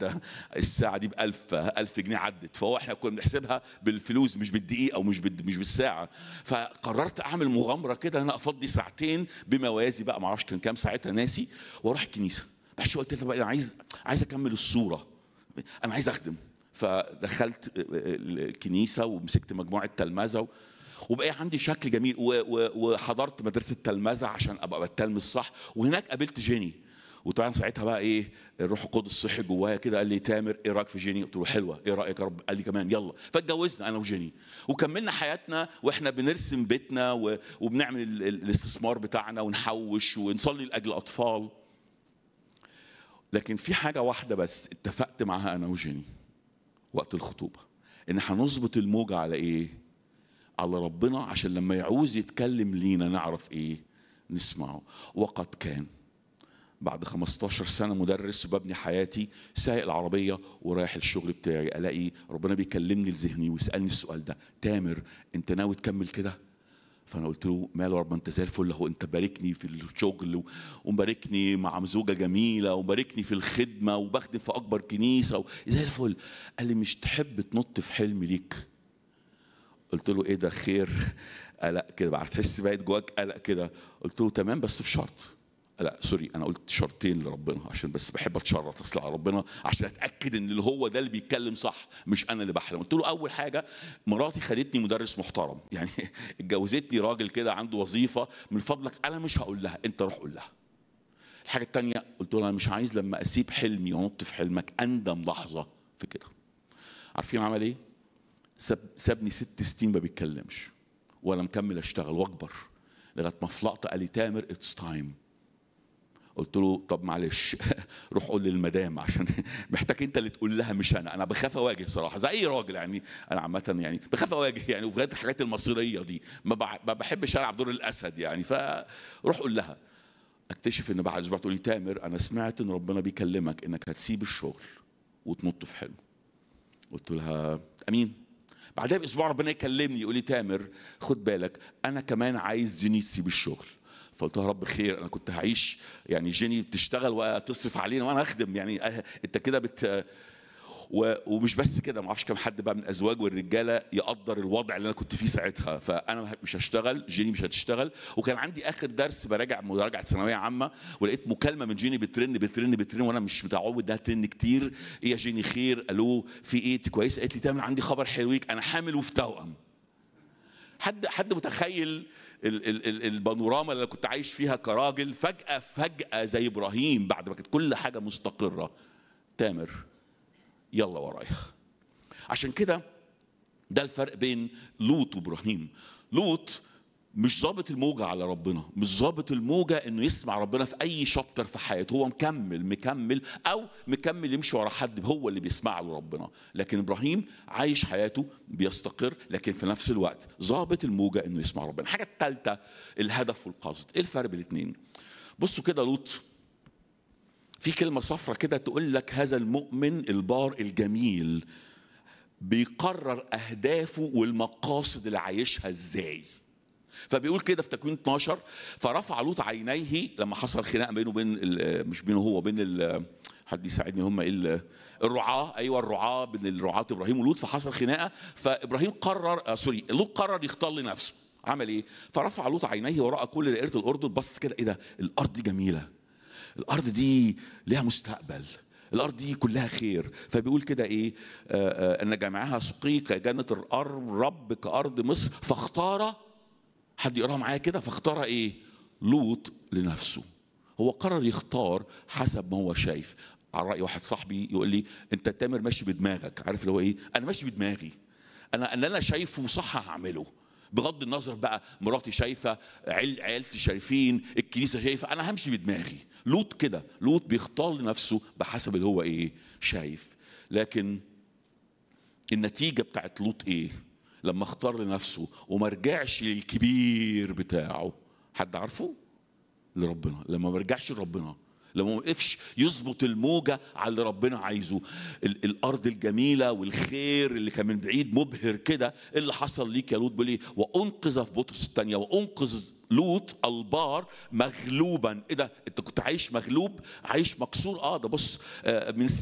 واحده الساعه دي ب 1000 1000 جنيه عدت فهو احنا كنا بنحسبها بالفلوس مش بالدقيقه ومش بال- مش بالساعه فقررت اعمل مغامره كده انا افضي ساعتين بموازي بقى ما اعرفش كان كام ساعتها ناسي واروح الكنيسه بعد شويه قلت لها بقى انا عايز عايز اكمل الصوره انا عايز اخدم فدخلت الكنيسه ومسكت مجموعه تلمذه و- وبقى عندي شكل جميل و- و- وحضرت مدرسه تلمذه عشان ابقى بتلمذ صح وهناك قابلت جيني وطبعا ساعتها بقى ايه الروح القدس صحي جوايا كده قال لي تامر ايه رايك في جيني؟ قلت له حلوه ايه رايك يا رب؟ قال لي كمان يلا فاتجوزنا انا وجيني وكملنا حياتنا واحنا بنرسم بيتنا و- وبنعمل ال- ال- الاستثمار بتاعنا ونحوش ونصلي لاجل الاطفال لكن في حاجه واحده بس اتفقت معاها انا وجيني وقت الخطوبه ان هنظبط الموجه على ايه؟ على ربنا عشان لما يعوز يتكلم لينا نعرف ايه؟ نسمعه وقد كان بعد 15 سنة مدرس وببني حياتي سايق العربية ورايح الشغل بتاعي ألاقي ربنا بيكلمني لذهني ويسألني السؤال ده تامر أنت ناوي تكمل كده؟ فأنا قلت له ماله يا رب أنت زي الفل أهو أنت باركني في الشغل و- ومباركني مع زوجة جميلة ومباركني في الخدمة وبخدم في أكبر كنيسة و... زي الفل قال لي مش تحب تنط في حلم ليك؟ قلت له ايه ده خير قلق كده بقى تحس بقيت جواك قلق كده قلت له تمام بس بشرط لا سوري انا قلت شرطين لربنا عشان بس بحب اتشرط اصل على ربنا عشان اتاكد ان اللي هو ده اللي بيتكلم صح مش انا اللي بحلم قلت له اول حاجه مراتي خدتني مدرس محترم يعني اتجوزتني راجل كده عنده وظيفه من فضلك انا مش هقول لها انت روح قول لها الحاجه الثانيه قلت له انا مش عايز لما اسيب حلمي وانط في حلمك اندم لحظه في كده عارفين عمل ايه ساب سابني ست سنين ما بيتكلمش وانا مكمل اشتغل واكبر لغايه ما في لقطه قال لي تامر اتس تايم قلت له طب معلش روح قول للمدام عشان محتاج انت اللي تقول لها مش انا انا بخاف اواجه صراحه زي اي راجل يعني انا عامه يعني بخاف اواجه يعني وفي الحاجات المصيريه دي ما بع- ما بحبش العب دور الاسد يعني فروح قول لها اكتشف ان بعد اسبوع تقول لي تامر انا سمعت ان ربنا بيكلمك انك هتسيب الشغل وتنط في حلم قلت لها امين بعدها باسبوع ربنا يكلمني يقول لي تامر خد بالك انا كمان عايز جيني تسيب الشغل فقلت له يا رب خير انا كنت هعيش يعني جيني بتشتغل وتصرف علينا وانا اخدم يعني أه- انت كده بت و- ومش بس كده ما اعرفش كم حد بقى من الازواج والرجاله يقدر الوضع اللي انا كنت فيه ساعتها فانا مش هشتغل جيني مش هتشتغل وكان عندي اخر درس براجع مراجعه ثانويه عامه ولقيت مكالمه من جيني بترن بترن بترن وانا مش متعود انها ترن كتير ايه يا جيني خير الو في ايه انت كويسه قالت لي تامر عندي خبر حلويك انا حامل وفي توأم حد حد متخيل ال- ال- ال- البانوراما اللي أنا كنت عايش فيها كراجل فجأة فجأة زي إبراهيم بعد ما كانت كل حاجة مستقرة تامر يلا ورايا عشان كده ده الفرق بين لوط وابراهيم لوط مش ظابط الموجة على ربنا مش ظابط الموجة انه يسمع ربنا في اي شابتر في حياته هو مكمل مكمل او مكمل يمشي ورا حد هو اللي بيسمع له ربنا لكن ابراهيم عايش حياته بيستقر لكن في نفس الوقت ظابط الموجة انه يسمع ربنا الحاجة الثالثة الهدف والقصد ايه الفرق بين الاثنين بصوا كده لوط في كلمة صفرة كده تقول لك هذا المؤمن البار الجميل بيقرر أهدافه والمقاصد اللي عايشها إزاي فبيقول كده في تكوين 12 فرفع لوط عينيه لما حصل خناق بينه وبين ال- مش بينه هو وبين ال- حد يساعدني هم ايه ال- الرعاة ايوه الرعاة بين الرعاة ابراهيم ولوط فحصل خناقه فابراهيم قرر آه سوري لوط قرر يختار لنفسه عمل ايه؟ فرفع لوط عينيه وراى كل دائره الاردن بص كده ايه ده؟ الارض دي جميله الارض دي ليها مستقبل الارض دي كلها خير فبيقول كده ايه آه آه ان جمعها سقي كجنه الارض رب كارض مصر فاختار حد يقراها معايا كده فاختار ايه لوط لنفسه هو قرر يختار حسب ما هو شايف على راي واحد صاحبي يقول لي انت تامر ماشي بدماغك عارف اللي هو ايه انا ماشي بدماغي انا اللي انا شايفه صح هعمله بغض النظر بقى مراتي شايفه عيل عيلتي شايفين الكنيسه شايفه انا همشي بدماغي لوط كده لوط بيختار لنفسه بحسب اللي هو ايه شايف لكن النتيجة بتاعت لوط ايه؟ لما اختار لنفسه وما رجعش للكبير بتاعه حد عارفه؟ لربنا لما ما رجعش لربنا لما ما وقفش يظبط الموجة على اللي ربنا عايزه ال- الأرض الجميلة والخير اللي كان من بعيد مبهر كده إيه اللي حصل ليك يا لوط بيقول إيه وأنقذ في بطرس الثانية وأنقذ لوط البار مغلوبا ايه ده انت كنت عايش مغلوب عايش مكسور اه ده بص آه من